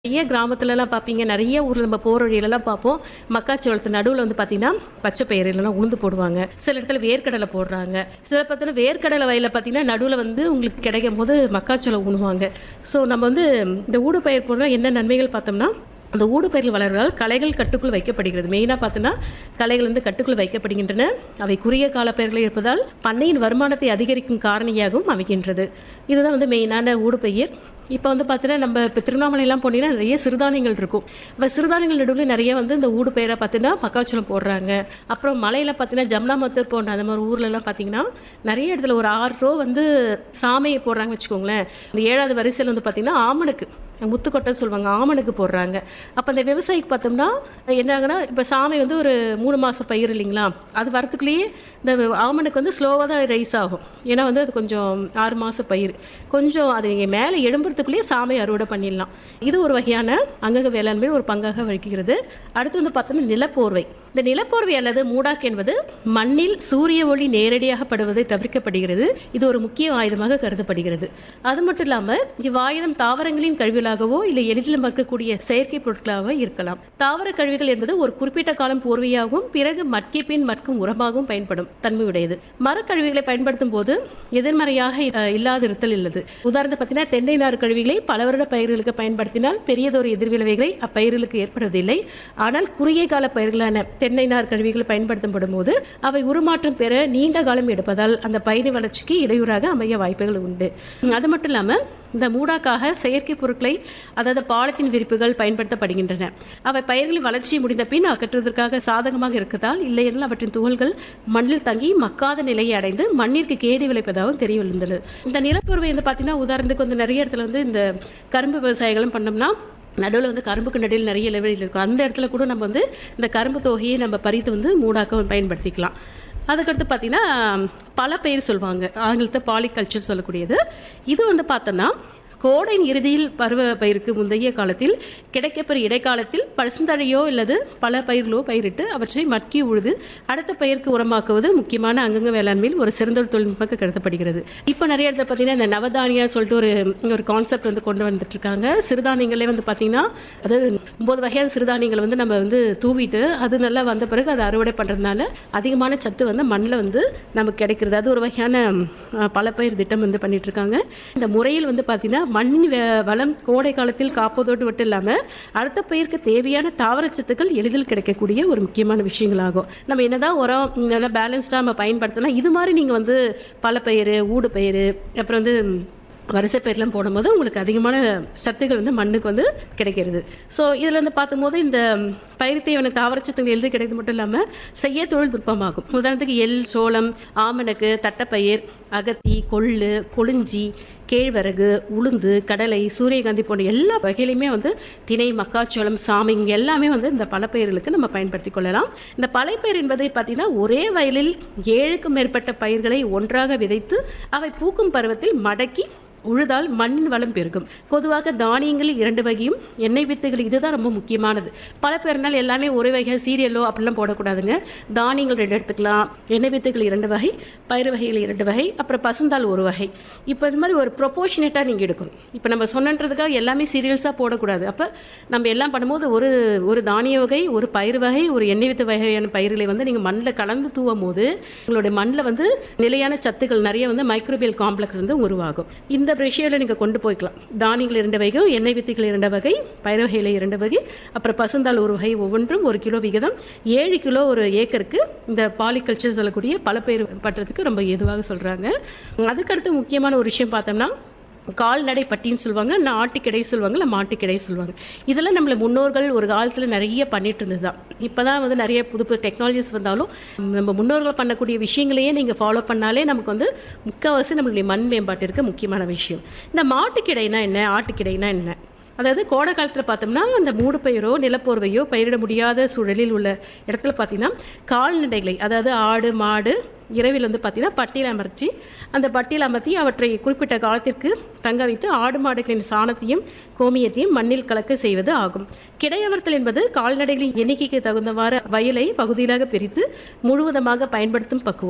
நிறைய கிராமத்துலலாம் பார்ப்பீங்க நிறைய ஊரில் நம்ம போகிற வழியிலலாம் பார்ப்போம் மக்காச்சோளத்து நடுவில் வந்து பார்த்தீங்கன்னா பச்சை பயிர் இல்லைன்னா உளுந்து போடுவாங்க சில இடத்துல வேர்க்கடலை போடுறாங்க சில பார்த்தீங்கன்னா வேர்க்கடலை வயலில் பார்த்தீங்கன்னா நடுவில் வந்து உங்களுக்கு கிடைக்கும் போது மக்காச்சோளம் உண்ணுவாங்க ஸோ நம்ம வந்து இந்த ஊடு பயிர் போடுறோம் என்ன நன்மைகள் பார்த்தோம்னா அந்த ஊடு பயிர்கள் வளர்வதால் களைகள் கட்டுக்குள் வைக்கப்படுகிறது மெயினாக பார்த்தோன்னா களைகள் வந்து கட்டுக்குள் வைக்கப்படுகின்றன அவை குறுகிய கால பயிர்களில் இருப்பதால் பண்ணையின் வருமானத்தை அதிகரிக்கும் காரணியாகவும் அமைகின்றது இதுதான் வந்து மெயினான ஊடு பயிர் இப்போ வந்து பார்த்தீங்கன்னா நம்ம இப்போ திருவண்ணாமலையெல்லாம் போனீங்கன்னா நிறைய சிறுதானியங்கள் இருக்கும் இப்போ சிறுதானியங்கள் நடுவில் நிறைய வந்து இந்த ஊடு பயிரை பார்த்தீங்கன்னா மக்காச்சோளம் போடுறாங்க அப்புறம் மலையில் பார்த்தீங்கன்னா ஜம்னாமத்தூர் போன்ற அந்த மாதிரி ஊர்லலாம் பார்த்தீங்கன்னா நிறைய இடத்துல ஒரு ஆறு ரோ வந்து சாமையை போடுறாங்க வச்சுக்கோங்களேன் இந்த ஏழாவது வரிசையில் வந்து பார்த்தீங்கன்னா ஆமணுக்கு முத்துக்கொட்டைன்னு சொல்லுவாங்க ஆமணுக்கு போடுறாங்க அப்போ அந்த விவசாயிக்கு பார்த்தோம்னா என்ன ஆகுனா இப்போ சாமை வந்து ஒரு மூணு மாதம் பயிர் இல்லைங்களா அது வரத்துக்குள்ளேயே இந்த ஆமணுக்கு வந்து ஸ்லோவாக தான் ரைஸ் ஆகும் ஏன்னா வந்து அது கொஞ்சம் ஆறு மாத பயிர் கொஞ்சம் அது இங்கே மேலே எழும்புறதுக்குள்ளேயே சாமை அறுவடை பண்ணிடலாம் இது ஒரு வகையான அங்கக வேளாண்மை ஒரு பங்காக வகிக்கிறது அடுத்து வந்து பார்த்தோம்னா நிலப்போர்வை இந்த நிலப்போர்வை அல்லது மூடாக்கு என்பது மண்ணில் சூரிய ஒளி நேரடியாக படுவதை தவிர்க்கப்படுகிறது இது ஒரு முக்கிய ஆயுதமாக கருதப்படுகிறது அது மட்டும் இல்லாமல் இவ்வாயுதம் தாவரங்களின் கழிவுகளாகவோ இல்லை எளிதில் மறுக்கக்கூடிய செயற்கை பொருட்களாக இருக்கலாம் தாவர கழிவுகள் என்பது ஒரு குறிப்பிட்ட காலம் போர்வையாகவும் பிறகு மட்கிய பின் மட்கும் உரமாகவும் பயன்படும் தன்மை உடையது மரக்கழிவுகளை பயன்படுத்தும் போது எதிர்மறையாக அஹ், இல்லாதிருத்தல் உள்ளது உதாரணத்தை பார்த்தீங்கன்னா தென்னை நார் கழிவுகளை பல வருட பயிர்களுக்கு பயன்படுத்தினால் பெரியதொரு எதிர்விளைவுகளை அப்பயிர்களுக்கு ஏற்படுவதில்லை ஆனால் குறுகிய கால பயிர்களான தென்னை நார் கழிவுகள் பயன்படுத்தப்படும் போது அவை உருமாற்றம் பெற நீண்ட காலம் எடுப்பதால் அந்த பயிர் வளர்ச்சிக்கு இடையூறாக அமைய வாய்ப்புகள் உண்டு அது மட்டும் இல்லாமல் இந்த மூடாக்காக செயற்கை பொருட்களை அதாவது பாலித்தீன் விரிப்புகள் பயன்படுத்தப்படுகின்றன அவை பயிர்களின் வளர்ச்சி முடிந்த பின் அகற்றுவதற்காக சாதகமாக இருக்கதால் இல்லையெனில் அவற்றின் துகள்கள் மண்ணில் தங்கி மக்காத நிலையை அடைந்து மண்ணிற்கு கேடு விளைப்பதாகவும் தெரிய விழுந்தது இந்த நிலப்பொருவை வந்து பார்த்தீங்கன்னா உதாரணத்துக்கு வந்து நிறைய இடத்துல வந்து இந்த கரும்பு விவசாயிகளும் பண்ணோம்னா நடுவில் வந்து கரும்புக்கு நடுவில் நிறைய லெவலில் இருக்கும் அந்த இடத்துல கூட நம்ம வந்து இந்த கரும்பு தொகையை நம்ம பறித்து வந்து மூடாக்க பயன்படுத்திக்கலாம் அதுக்கடுத்து பார்த்தீங்கன்னா பல பயிர் சொல்லுவாங்க ஆங்கிலத்தை பாலிகல்ச்சர் சொல்லக்கூடியது இது வந்து பார்த்தோன்னா கோடையின் இறுதியில் பருவ பயிருக்கு முந்தைய காலத்தில் கிடைக்கப்பெறும் இடைக்காலத்தில் பசுந்தழையோ அல்லது பல பயிர்களோ பயிரிட்டு அவற்றை மட்கி உழுது அடுத்த பயிருக்கு உரமாக்குவது முக்கியமான அங்கங்க வேளாண்மையில் ஒரு சிறந்த ஒரு தொழில்நுட்பமாக கருதப்படுகிறது இப்போ நிறைய இடத்துல பார்த்தீங்கன்னா இந்த நவதானியா சொல்லிட்டு ஒரு ஒரு கான்செப்ட் வந்து கொண்டு வந்துட்டு இருக்காங்க சிறுதானியங்களே வந்து பார்த்தீங்கன்னா அதாவது ஒன்பது வகையான சிறுதானியங்களை வந்து நம்ம வந்து தூவிட்டு அது நல்லா வந்த பிறகு அதை அறுவடை பண்ணுறதுனால அதிகமான சத்து வந்து மண்ணில் வந்து நமக்கு கிடைக்கிறது அது ஒரு வகையான அஹ், பல பயிர் திட்டம் வந்து பண்ணிட்டு இருக்காங்க இந்த முறையில் வந்து பார்த்தீங்கன்னா மண்ணின் வே- வளம் கோடை காலத்தில் காப்பதோடு மட்டும் இல்லாமல் அடுத்த பயிருக்கு தேவையான தாவரச்சத்துக்கள் எளிதில் கிடைக்கக்கூடிய ஒரு முக்கியமான விஷயங்களாகும் நம்ம என்னதான் உரம் நல்லா பேலன்ஸ்டாக நம்ம பயன்படுத்தினா இது மாதிரி நீங்கள் வந்து பல பயிர் ஊடு பயிர் அப்புறம் வந்து வரிசை பயிரெலாம் போடும்போது உங்களுக்கு அதிகமான சத்துக்கள் வந்து மண்ணுக்கு வந்து கிடைக்கிறது ஸோ இதில் வந்து பார்க்கும்போது இந்த பயிர் தேவையான தாவரச்சத்துக்கள் எழுதி கிடைக்கிறது மட்டும் இல்லாமல் செய்ய தொழில் நுட்பமாகும் உதாரணத்துக்கு எள் சோளம் ஆமணக்கு தட்டைப்பயிர் அகத்தி கொள்ளு கொளிஞ்சி கேழ்வரகு உளுந்து கடலை சூரியகாந்தி போன்ற எல்லா வகையிலையுமே வந்து திணை மக்காச்சோளம் சாமை இங்க எல்லாமே வந்து இந்த பலப்பயிர்களுக்கு நம்ம பயன்படுத்தி கொள்ளலாம் இந்த பலைப்பயிர் என்பதை பார்த்தீங்கன்னா ஒரே வயலில் ஏழுக்கும் மேற்பட்ட பயிர்களை ஒன்றாக விதைத்து அவை பூக்கும் பருவத்தில் மடக்கி உழுதால் மண்ணின் வளம் பெருகும் பொதுவாக தானியங்களில் இரண்டு வகையும் எண்ணெய் வித்துகள் இதுதான் ரொம்ப முக்கியமானது பல பேர்னால் எல்லாமே ஒரே வகை சீரியலோ அப்படிலாம் போடக்கூடாதுங்க தானியங்கள் ரெண்டு எடுத்துக்கலாம் எண்ணெய் வித்துகள் இரண்டு வகை பயிர் வகைகள் இரண்டு வகை அப்புறம் பசுந்தாள் ஒரு வகை இப்போ இது மாதிரி ஒரு ப்ரொபோஷனேட்டாக நீங்கள் எடுக்கணும் இப்போ நம்ம சொன்னன்றதுக்காக எல்லாமே சீரியல்ஸாக போடக்கூடாது அப்போ நம்ம எல்லாம் பண்ணும்போது ஒரு ஒரு தானிய வகை ஒரு பயிர் வகை ஒரு எண்ணெய் வித்து வகையான பயிர்களை வந்து நீங்கள் மண்ணில் கலந்து தூவும் போது உங்களுடைய மண்ணில் வந்து நிலையான சத்துக்கள் நிறைய வந்து மைக்ரோபியல் காம்ப்ளெக்ஸ் வந்து உருவாகும் இந்த விஷயத்தில் நீங்கள் கொண்டு போய்க்கலாம் தானியங்கள் இரண்டு வகை எண்ணெய் வித்துகள் இரண்டு வகை பயிர் வகையில் இரண்டு வகை அப்புறம் பசுந்தாள் ஒரு வகை ஒவ்வொன்றும் ஒரு கிலோ விகிதம் ஏழு கிலோ ஒரு ஏக்கருக்கு இந்த பாலிகல்ச்சர் சொல்லக்கூடிய பல பயிர் பட்டுறதுக்கு ரொம்ப ஏதுவாக சொல்கிறாங்க அதுக்கடுத்து முக்கியமான ஒரு விஷயம் பார்த்தோம்னா கால்நடை பட்டின்னு சொல்லுவாங்க இல்லை ஆட்டுக்கிடை சொல்லுவாங்க இல்லை மாட்டுக்கிடை சொல்லுவாங்க இதெல்லாம் நம்மள முன்னோர்கள் ஒரு காலத்தில் நிறைய பண்ணிட்டு இருந்தது தான் இப்போ தான் வந்து நிறைய புது புது டெக்னாலஜிஸ் வந்தாலும் நம்ம முன்னோர்கள் பண்ணக்கூடிய விஷயங்களையே நீங்கள் ஃபாலோ பண்ணாலே நமக்கு வந்து முக்கால்வாசி நம்மளுடைய மண் மேம்பாட்டிற்கு முக்கியமான விஷயம் இந்த மாட்டுக்கிடைனா என்ன ஆட்டுக்கிடைனா என்ன அதாவது கோடை காலத்தில் பார்த்தோம்னா அந்த மூடு பயிரோ நிலப்போர்வையோ பயிரிட முடியாத சூழலில் உள்ள இடத்துல பார்த்தீங்கன்னா கால்நடைகளை அதாவது ஆடு மாடு இரவில் வந்து பார்த்தீங்கன்னா பட்டியல் அமர்த்தி அந்த பட்டியல் அமர்த்தி அவற்றை குறிப்பிட்ட காலத்திற்கு தங்க வைத்து ஆடு மாடுகளின் சாணத்தையும் கோமியத்தையும் மண்ணில் கலக்க செய்வது ஆகும் கிடையமர்த்தல் என்பது கால்நடைகளின் எண்ணிக்கைக்கு தகுந்தவாறு வயலை பகுதியிலாக பிரித்து முழுவதுமாக பயன்படுத்தும் பக்குவம்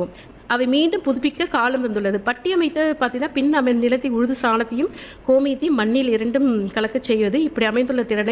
அவை மீண்டும் புதுப்பிக்க காலம் வந்துள்ளது பட்டி அமைத்து பார்த்தீங்கன்னா பின் அமை நிலத்தை உழுது சாணத்தையும் கோமியத்தையும் மண்ணில் இரண்டும் கலக்கச் செய்வது இப்படி அமைந்துள்ள திறனை